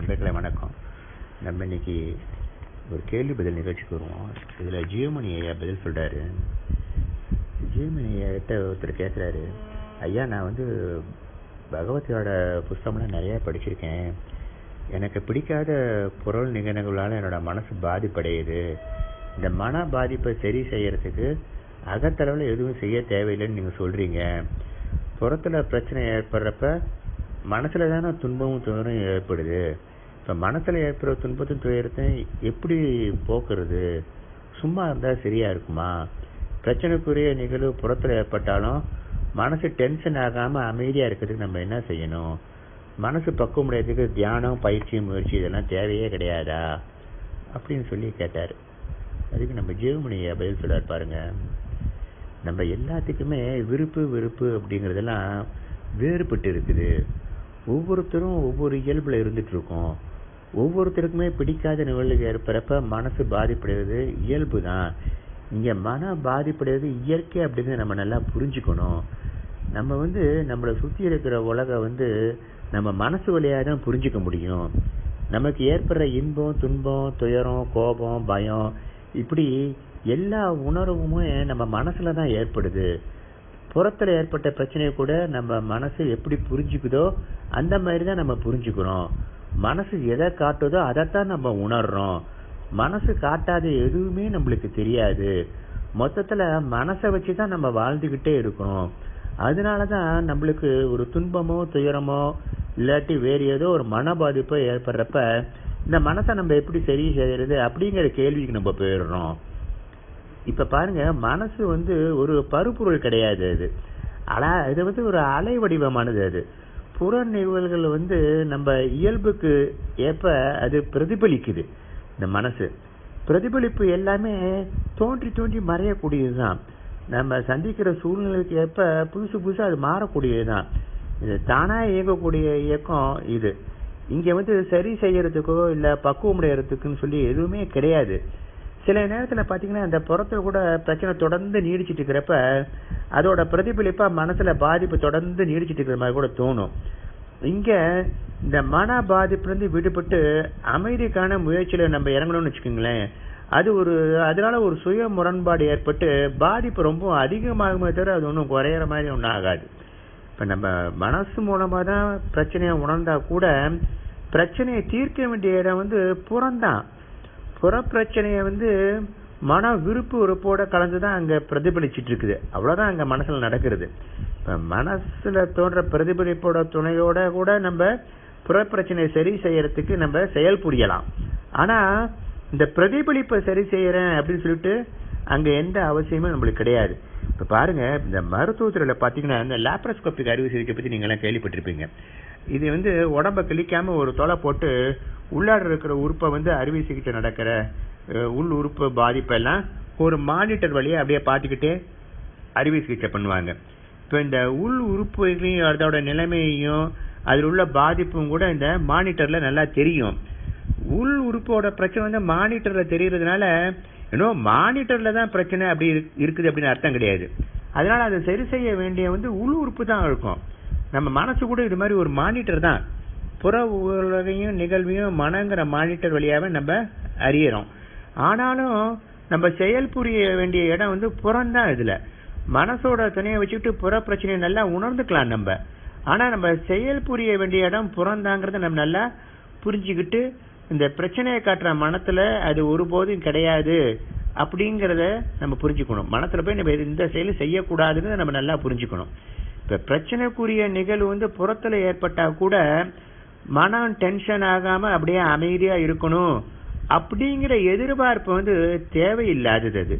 நண்பர்களே வணக்கம் நம்ம இன்னைக்கு ஒரு கேள்வி பதில் நிகழ்ச்சிக்கு வருவோம் இதுல ஜியோமணி ஐயா பதில் சொல்றாரு ஜியோமணி ஐயா கிட்ட ஒருத்தர் கேட்கிறாரு ஐயா நான் வந்து பகவதியோட புஸ்தகம்லாம் நிறைய படிச்சிருக்கேன் எனக்கு பிடிக்காத பொருள் நிகழ்வுகளால என்னோட மனசு பாதிப்படையுது இந்த மன பாதிப்பை சரி செய்யறதுக்கு அகத்தளவில் எதுவும் செய்ய தேவையில்லைன்னு நீங்க சொல்றீங்க புறத்துல பிரச்சனை ஏற்படுறப்ப மனசுல தானே துன்பமும் துயரம் ஏற்படுது இப்ப மனசுல ஏற்படுற துன்பத்தும் துயரத்தையும் எப்படி போக்குறது சும்மா இருந்தா சரியா இருக்குமா பிரச்சனைக்குரிய நிகழ்வு புறத்துல ஏற்பட்டாலும் மனசு டென்ஷன் ஆகாம அமைதியா இருக்கிறதுக்கு நம்ம என்ன செய்யணும் மனசு பக்குவமுடையதுக்கு தியானம் பயிற்சி முயற்சி இதெல்லாம் தேவையே கிடையாதா அப்படின்னு சொல்லி கேட்டாரு அதுக்கு நம்ம ஜீவமணிய பதில் சொல்றாரு பாருங்க நம்ம எல்லாத்துக்குமே விருப்பு வெறுப்பு அப்படிங்கறதெல்லாம் வேறுபட்டு இருக்குது ஒவ்வொருத்தரும் ஒவ்வொரு இயல்புல இருந்துட்டு இருக்கோம் ஒவ்வொருத்தருக்குமே பிடிக்காத நிகழ்வு ஏற்படுறப்ப மனசு பாதிப்படைவது இயல்பு தான் இங்க மன பாதிப்படைவது இயற்கை அப்படின்னு நம்ம நல்லா புரிஞ்சுக்கணும் நம்ம வந்து நம்மளை சுத்தி இருக்கிற உலக வந்து நம்ம மனசு வழியா தான் புரிஞ்சுக்க முடியும் நமக்கு ஏற்படுற இன்பம் துன்பம் துயரம் கோபம் பயம் இப்படி எல்லா உணர்வுமே நம்ம மனசுல தான் ஏற்படுது புறத்துல ஏற்பட்ட பிரச்சனையை கூட நம்ம மனசு எப்படி புரிஞ்சுக்குதோ அந்த மாதிரி தான் நம்ம புரிஞ்சுக்கிறோம் மனசு எதை காட்டுதோ அதைத்தான் நம்ம உணர்றோம் மனசு காட்டாத எதுவுமே நம்மளுக்கு தெரியாது மொத்தத்துல மனசை வச்சுதான் நம்ம வாழ்ந்துகிட்டே இருக்கிறோம் அதனாலதான் நம்மளுக்கு ஒரு துன்பமோ துயரமோ இல்லாட்டி வேறு ஏதோ ஒரு மன பாதிப்போ ஏற்படுறப்ப இந்த மனசை நம்ம எப்படி சரி செய்யறது அப்படிங்கிற கேள்விக்கு நம்ம போயிடுறோம் இப்ப பாருங்க மனசு வந்து ஒரு பருப்பொருள் கிடையாது அது ஆனா இது வந்து ஒரு அலை வடிவமானது அது புற நிகழ்வுகள் வந்து நம்ம இயல்புக்கு ஏற்ப அது பிரதிபலிக்குது இந்த மனசு பிரதிபலிப்பு எல்லாமே தோன்றி தோன்றி மறையக்கூடியதுதான் நம்ம சந்திக்கிற சூழ்நிலைக்கு ஏற்ப புதுசு புதுசா அது மாறக்கூடியதுதான் இது தானா இயங்கக்கூடிய இயக்கம் இது இங்க வந்து சரி செய்யறதுக்கோ இல்ல பக்குவம் அடையறதுக்குன்னு சொல்லி எதுவுமே கிடையாது சில நேரத்துல பாத்தீங்கன்னா அந்த புறத்துல கூட பிரச்சனை தொடர்ந்து நீடிச்சிட்டு இருக்கிறப்ப அதோட பிரதிபலிப்பா மனசுல பாதிப்பு தொடர்ந்து நீடிச்சிட்டு இருக்கிற மாதிரி கூட தோணும் இங்க இந்த மன பாதிப்புல இருந்து விடுபட்டு அமைதிக்கான முயற்சியில நம்ம இறங்கணும்னு வச்சுக்கோங்களேன் அது ஒரு அதனால ஒரு சுய முரண்பாடு ஏற்பட்டு பாதிப்பு ரொம்ப அதிகமாகுமே தவிர அது ஒன்றும் குறையிற மாதிரி ஒன்றும் ஆகாது இப்ப நம்ம மனசு மூலமா தான் பிரச்சனையை உணர்ந்தா கூட பிரச்சனையை தீர்க்க வேண்டிய இடம் வந்து புறம்தான் புற பிரச்சனைய வந்து மன விருப்பு உறுப்போட கலந்துதான் அங்க பிரதிபலிச்சிட்டு இருக்குது அவ்வளவுதான் அங்க மனசுல நடக்கிறது இப்ப மனசுல தோன்ற பிரதிபலிப்போட துணையோட கூட நம்ம புற பிரச்சனையை சரி செய்யறதுக்கு நம்ம செயல் புரியலாம் ஆனா இந்த பிரதிபலிப்பை சரி செய்யறேன் அப்படின்னு சொல்லிட்டு அங்க எந்த அவசியமும் நம்மளுக்கு கிடையாது இப்ப பாருங்க இந்த மருத்துவத்துறையில பாத்தீங்கன்னா இந்த லாப்ரோஸ்கோபிக் அறுவை சிகிச்சை பத்தி நீங்க எல்லாம் கேள்விப்பட்டிருப்பீங்க இது வந்து உடம்ப கிழிக்காம ஒரு தொலை போட்டு உள்ளாட இருக்கிற உறுப்பை வந்து அறுவை சிகிச்சை நடக்கிற உள் உறுப்பு பாதிப்பெல்லாம் ஒரு மானிட்டர் வழியா அப்படியே பார்த்துக்கிட்டே அறுவை சிகிச்சை பண்ணுவாங்க இப்ப இந்த உள் உறுப்புகளையும் அதோட நிலைமையையும் அதில் உள்ள பாதிப்பும் கூட இந்த மானிட்டர்ல நல்லா தெரியும் உள் உறுப்போட பிரச்சனை வந்து மானிட்டர்ல தெரியறதுனால இன்னும் மானிட்டர்ல தான் பிரச்சனை அப்படி இருக்குது அப்படின்னு அர்த்தம் கிடையாது அதனால அதை சரி செய்ய வேண்டிய வந்து உள் உறுப்பு தான் இருக்கும் நம்ம மனசு கூட இது மாதிரி ஒரு மானிட்டர் தான் புற உலகையும் நிகழ்வையும் மனங்கிற மானிட்டர் வழியாவே நம்ம அறியறோம் ஆனாலும் நம்ம செயல் புரிய வேண்டிய இடம் வந்து புறம்தான் இதுல மனசோட துணையை வச்சுக்கிட்டு புற பிரச்சனையை நல்லா உணர்ந்துக்கலாம் நம்ம ஆனா நம்ம செயல் புரிய வேண்டிய இடம் புறந்தாங்கிறத நம்ம நல்லா புரிஞ்சுக்கிட்டு இந்த பிரச்சனையை காட்டுற மனத்துல அது ஒருபோதும் கிடையாது அப்படிங்கறத நம்ம புரிஞ்சுக்கணும் மனசுல போய் நம்ம இந்த செயல் செய்யக்கூடாதுன்னு நம்ம நல்லா புரிஞ்சுக்கணும் இப்ப பிரச்சனைக்குரிய நிகழ்வு வந்து புறத்துல ஏற்பட்டா கூட மனம் டென்ஷன் ஆகாம அப்படியே அமைதியா இருக்கணும் அப்படிங்கிற எதிர்பார்ப்பு வந்து தேவையில்லாதது அது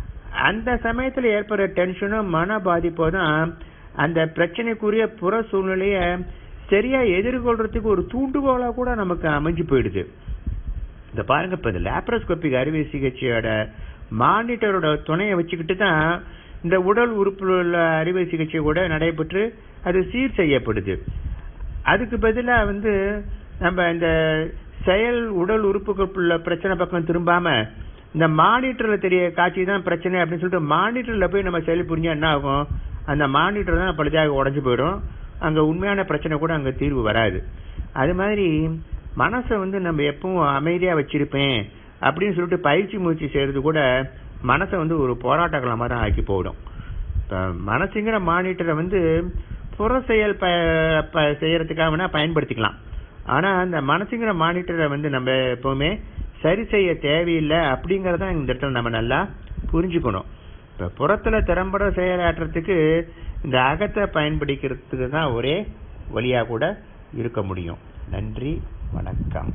அந்த சமயத்துல ஏற்படுற டென்ஷனும் மன பாதிப்போ தான் அந்த பிரச்சனைக்குரிய புற சூழ்நிலைய சரியா எதிர்கொள்றதுக்கு ஒரு தூண்டுகோலா கூட நமக்கு அமைஞ்சு போயிடுது இந்த பாருங்க இப்ப இந்த லேப்ரோஸ்கோபிக் அறுவை சிகிச்சையோட மானிட்டரோட துணையை வச்சுக்கிட்டு தான் இந்த உடல் உறுப்புல உள்ள அறுவை சிகிச்சை கூட நடைபெற்று அது சீர் செய்யப்படுது அதுக்கு பதிலா வந்து நம்ம இந்த செயல் உடல் உறுப்புக்குள்ள பிரச்சனை பக்கம் திரும்பாம இந்த மானிட்டர்ல தெரிய காட்சி தான் பிரச்சனை அப்படின்னு சொல்லிட்டு மானிட்டர்ல போய் நம்ம செயல் புரிஞ்சா என்ன ஆகும் அந்த மானிட்டர் தான் பழுதாக உடஞ்சு போயிடும் அங்க உண்மையான பிரச்சனை கூட அங்க தீர்வு வராது அது மாதிரி மனசை வந்து நம்ம எப்பவும் அமைதியா வச்சிருப்பேன் அப்படின்னு சொல்லிட்டு பயிற்சி முயற்சி செய்யறது கூட மனசை வந்து ஒரு போராட்ட களமா தான் ஆக்கி போடும் இப்ப மனசுங்கிற மானிட்டரை வந்து புற செயல் ப ப- செய்யறதுக்காக வேணா பயன்படுத்திக்கலாம் ஆனா அந்த மனசுங்கிற மானிட்டரை வந்து நம்ம எப்பவுமே சரி செய்ய தேவையில்லை அப்படிங்கறத இந்த இடத்துல நம்ம நல்லா புரிஞ்சுக்கணும் இப்ப புறத்துல திறம்பட செயலாற்றுறதுக்கு இந்த அகத்தை பயன்படுத்திக்கிறதுக்கு தான் ஒரே வழியா கூட இருக்க முடியும் நன்றி வணக்கம்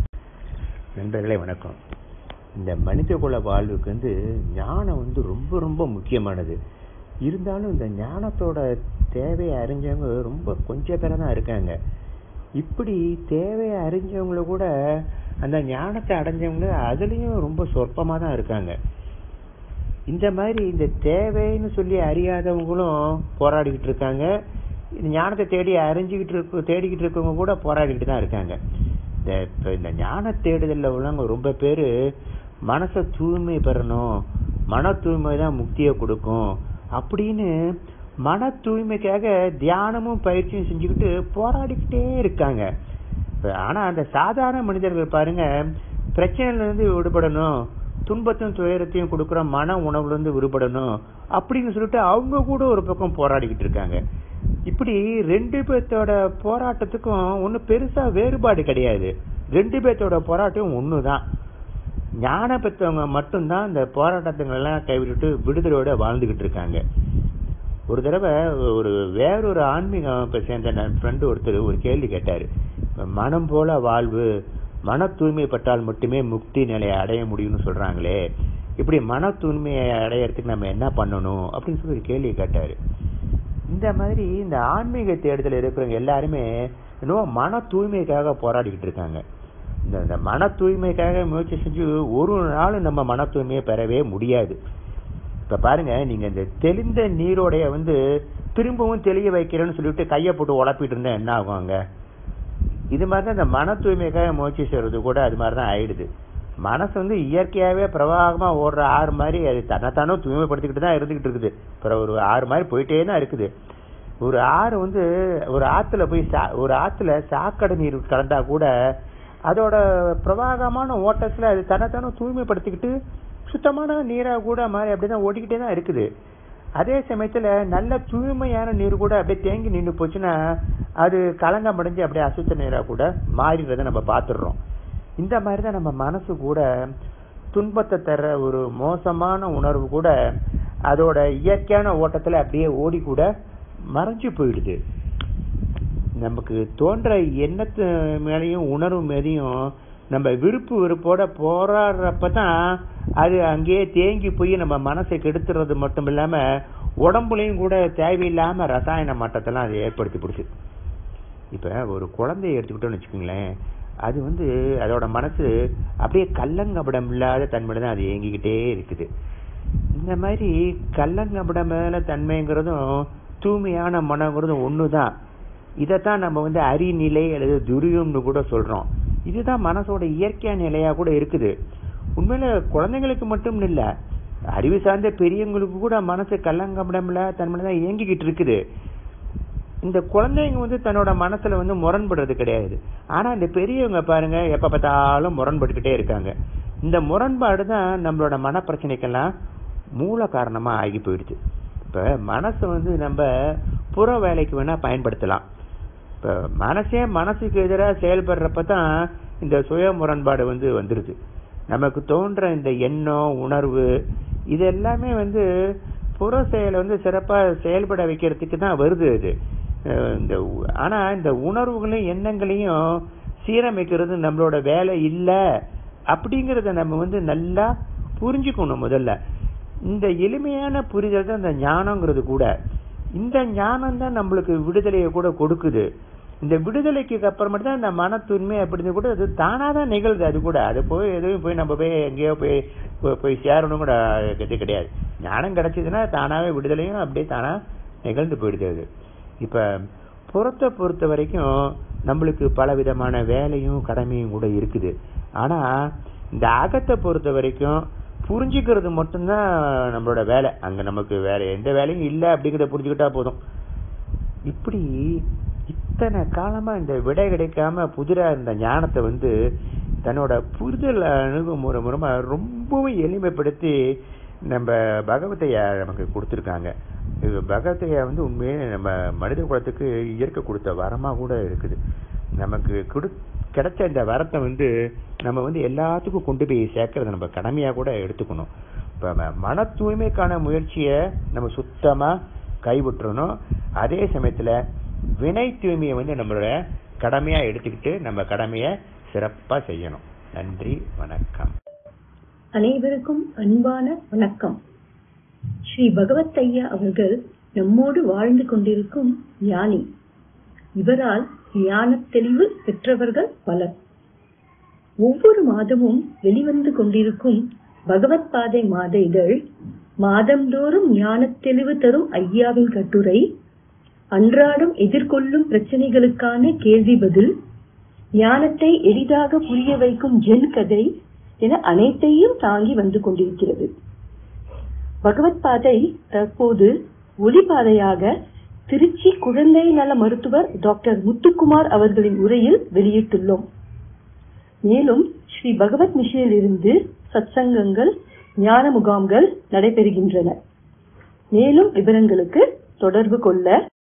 நண்பர்களே வணக்கம் இந்த மனித குல வாழ்வுக்கு வந்து ஞானம் வந்து ரொம்ப ரொம்ப முக்கியமானது இருந்தாலும் இந்த ஞானத்தோட தேவையை அறிஞ்சவங்க ரொம்ப கொஞ்சம் பேரை தான் இருக்காங்க இப்படி தேவையை அறிஞ்சவங்கள கூட அந்த ஞானத்தை அடைஞ்சவங்க அதுலயும் ரொம்ப சொற்பமா தான் இருக்காங்க இந்த மாதிரி இந்த தேவைன்னு சொல்லி அறியாதவங்களும் போராடிக்கிட்டு இருக்காங்க இந்த ஞானத்தை தேடி அறிஞ்சுக்கிட்டு இருக்க தேடிக்கிட்டு இருக்கவங்க கூட போராடிக்கிட்டு தான் இருக்காங்க இந்த இப்ப இந்த ஞான தேடுதல்ல உள்ளவங்க ரொம்ப பேரு மனசை தூய்மை பெறணும் மன தூய்மை தான் முக்தியை கொடுக்கும் அப்படின்னு மன தூய்மைக்காக தியானமும் பயிற்சியும் செஞ்சுக்கிட்டு போராடிக்கிட்டே இருக்காங்க இப்ப ஆனா அந்த சாதாரண மனிதர்கள் பாருங்க பிரச்சனையில இருந்து விடுபடணும் துன்பத்தையும் துயரத்தையும் கொடுக்குற மன உணவுல இருந்து விடுபடணும் அப்படின்னு சொல்லிட்டு அவங்க கூட ஒரு பக்கம் போராடிக்கிட்டு இருக்காங்க இப்படி ரெண்டு பேர்த்தோட போராட்டத்துக்கும் ஒன்றும் பெருசா வேறுபாடு கிடையாது ரெண்டு பேர்த்தோட போராட்டம் ஒண்ணுதான் ஞான பெற்றவங்க மட்டும்தான் இந்த போராட்டத்துங்களெல்லாம் கைவிட்டுட்டு விடுதலையோட வாழ்ந்துகிட்டு இருக்காங்க ஒரு தடவை ஒரு வேறொரு ஆன்மீக அமைப்பை சேர்ந்த என் ஃப்ரெண்டு ஒருத்தர் ஒரு கேள்வி கேட்டாரு இப்ப மனம் போல வாழ்வு மன தூய்மைப்பட்டால் மட்டுமே முக்தி நிலையை அடைய முடியும்னு சொல்றாங்களே இப்படி மன தூய்மையை அடையறதுக்கு நம்ம என்ன பண்ணணும் அப்படின்னு சொல்லி ஒரு கேள்வி கேட்டாரு இந்த மாதிரி இந்த ஆன்மீக தேடுதல் இருக்கிறவங்க எல்லாருமே இன்னும் மன தூய்மைக்காக போராடிக்கிட்டு இருக்காங்க இந்த இந்த மன தூய்மைக்காக முயற்சி செஞ்சு ஒரு நாள் நம்ம மன தூய்மையை பெறவே முடியாது இப்ப பாருங்க நீங்க இந்த தெளிந்த நீரோடைய வந்து திரும்பவும் தெளிய வைக்கிறேன்னு சொல்லிட்டு கையை போட்டு உழப்பிட்டு இருந்தா என்ன ஆகும் அங்க இது மாதிரி தான் இந்த மன தூய்மைக்காக முயற்சி செய்யறது கூட அது மாதிரி தான் ஆயிடுது மனசு வந்து இயற்கையாவே பிரவாகமா ஓடுற ஆறு மாதிரி அது தன்னைத்தானே தூய்மைப்படுத்திக்கிட்டு தான் இருந்துகிட்டு இருக்குது அப்புறம் ஒரு ஆறு மாதிரி போயிட்டே தான் இருக்குது ஒரு ஆறு வந்து ஒரு ஆத்துல போய் சா ஒரு ஆத்துல சாக்கடை நீர் கலந்தா கூட அதோட பிரவாகமான ஓட்டத்துல அது தன்னைத்தானே தூய்மைப்படுத்திக்கிட்டு சுத்தமான நீரா கூட மாதிரி அப்படிதான் ஓடிக்கிட்டே தான் இருக்குது அதே சமயத்துல நல்ல தூய்மையான நீர் கூட அப்படியே தேங்கி நின்று போச்சுன்னா அது கலங்கம் அடைஞ்சு அப்படியே அசுத்த நீரா கூட மாறிடுறத நம்ம பார்த்துடுறோம் இந்த மாதிரி தான் நம்ம மனசு கூட துன்பத்தை தர ஒரு மோசமான உணர்வு கூட அதோட இயற்கையான ஓட்டத்துல அப்படியே ஓடி கூட மறைஞ்சு போயிடுது நமக்கு தோன்ற எண்ணத்து மேலேயும் உணர்வு மேலேயும் நம்ம விருப்பு வெறுப்போட போராடுறப்பதான் அது அங்கேயே தேங்கி போய் நம்ம மனசை கெடுத்துறது மட்டும் இல்லாம உடம்புலயும் கூட தேவையில்லாம ரசாயன மாற்றத்தெல்லாம் அது ஏற்படுத்தி பிடிச்சு இப்ப ஒரு குழந்தைய எடுத்துக்கிட்டோம்னு வச்சுக்கோங்களேன் அது வந்து அதோட மனசு அப்படியே கள்ளங்கபடம் இல்லாத தன்மையில தான் அது இயங்கிக்கிட்டே இருக்குது இந்த மாதிரி கள்ளங்கபடம் மேல தன்மைங்கிறதும் தூய்மையான மனங்கிறதும் ஒண்ணுதான் இதைத்தான் நம்ம வந்து அறிநிலை அல்லது துரியம்னு கூட சொல்றோம் இதுதான் மனசோட இயற்கையான நிலையா கூட இருக்குது உண்மையில குழந்தைங்களுக்கு மட்டும் இல்ல அறிவு சார்ந்த பெரியவங்களுக்கு கூட மனசு கள்ளங்கபடம்ல தன்மையில தான் இயங்கிக்கிட்டு இருக்குது இந்த குழந்தைங்க வந்து தன்னோட மனசுல வந்து முரண்படுறது கிடையாது ஆனா இந்த பெரியவங்க பாருங்க எப்ப பார்த்தாலும் முரண்பட்டுக்கிட்டே இருக்காங்க இந்த முரண்பாடு தான் நம்மளோட மன பிரச்சனைக்கெல்லாம் மூல காரணமா ஆகி போயிடுச்சு இப்ப மனசை வந்து நம்ம புற வேலைக்கு வேணா பயன்படுத்தலாம் இப்ப மனசே மனசுக்கு எதிராக செயல்படுறப்ப தான் இந்த சுய முரண்பாடு வந்து வந்துருது நமக்கு தோன்ற இந்த எண்ணம் உணர்வு இது எல்லாமே வந்து புற செயலை வந்து சிறப்பா செயல்பட வைக்கிறதுக்கு தான் வருது அது அஹ் இந்த உ- ஆனா இந்த உணர்வுகளையும் எண்ணங்களையும் சீரமைக்கிறது நம்மளோட வேலை இல்ல அப்படிங்கறத நம்ம வந்து நல்லா புரிஞ்சுக்கணும் முதல்ல இந்த எளிமையான புரிதல் தான் இந்த ஞானங்கிறது கூட இந்த ஞானம் தான் நம்மளுக்கு விடுதலையை கூட கொடுக்குது இந்த விடுதலைக்கு அப்புறமேட்டு தான் இந்த மன தூய்மை அப்படின்னு கூட அது தானா தான் நிகழ்து அது கூட அது போய் எதுவும் போய் நம்ம போய் எங்கேயோ போய் போய்- போய் சேரணும் கூட இது கிடையாது ஞானம் கிடைச்சதுன்னா தானாவே விடுதலையும் அப்படியே தானா நிகழ்ந்து போயிடுது அது இப்ப புறத்தை பொறுத்த வரைக்கும் நம்மளுக்கு பல விதமான வேலையும் கடமையும் கூட இருக்குது ஆனா இந்த அகத்தை பொறுத்த வரைக்கும் புரிஞ்சுக்கிறது மட்டும்தான் நம்மளோட வேலை அங்க நமக்கு வேற எந்த வேலையும் இல்லை அப்படிங்கறத புரிஞ்சுக்கிட்டா போதும் இப்படி இத்தனை காலமா இந்த விடை கிடைக்காம புதிரா இருந்த ஞானத்தை வந்து தன்னோட புரிதல் அணுகுமுறை மூலமா ரொம்பவும் எளிமைப்படுத்தி நம்ம பகவத்தையா நமக்கு கொடுத்துருக்காங்க இது பகவத்தையா வந்து உண்மையே நம்ம மனித குலத்துக்கு இயற்கை கொடுத்த வரமா கூட இருக்குது நமக்கு கொடு கிடைச்ச இந்த வரத்தை வந்து நம்ம வந்து எல்லாத்துக்கும் கொண்டு போய் சேர்க்கறத நம்ம கடமையா கூட எடுத்துக்கணும் இப்ப ம- மன தூய்மைக்கான முயற்சியை நம்ம சுத்தமா கைவிட்டுறணும் அதே சமயத்துல வினை தூய்மையை வந்து நம்மளோட கடமையா எடுத்துக்கிட்டு நம்ம கடமையை சிறப்பா செய்யணும் நன்றி வணக்கம் அனைவருக்கும் அன்பான வணக்கம் ஸ்ரீ பகவத் ஐயா அவர்கள் நம்மோடு வாழ்ந்து கொண்டிருக்கும் ஞானி இவரால் ஞானத் தெளிவு பெற்றவர்கள் பலர் ஒவ்வொரு மாதமும் வெளிவந்து கொண்டிருக்கும் பகவத் பாதை மாத இதழ் மாதந்தோறும் ஞானத் தெளிவு தரும் ஐயாவின் கட்டுரை அன்றாடம் எதிர்கொள்ளும் பிரச்சனைகளுக்கான கேள்வி பதில் ஞானத்தை எளிதாக புரிய வைக்கும் ஜென் கதை என அனைத்தையும் தாங்கி வந்து கொண்டிருக்கிறது பகவத் பாதை தற்போது ஒளிபாதையாக திருச்சி குழந்தை நல மருத்துவர் டாக்டர் முத்துக்குமார் அவர்களின் உரையில் வெளியிட்டுள்ளோம் மேலும் ஸ்ரீ பகவத் மிஷனில் இருந்து சத்சங்கங்கள் ஞான முகாம்கள் நடைபெறுகின்றன மேலும் விவரங்களுக்கு தொடர்பு கொள்ள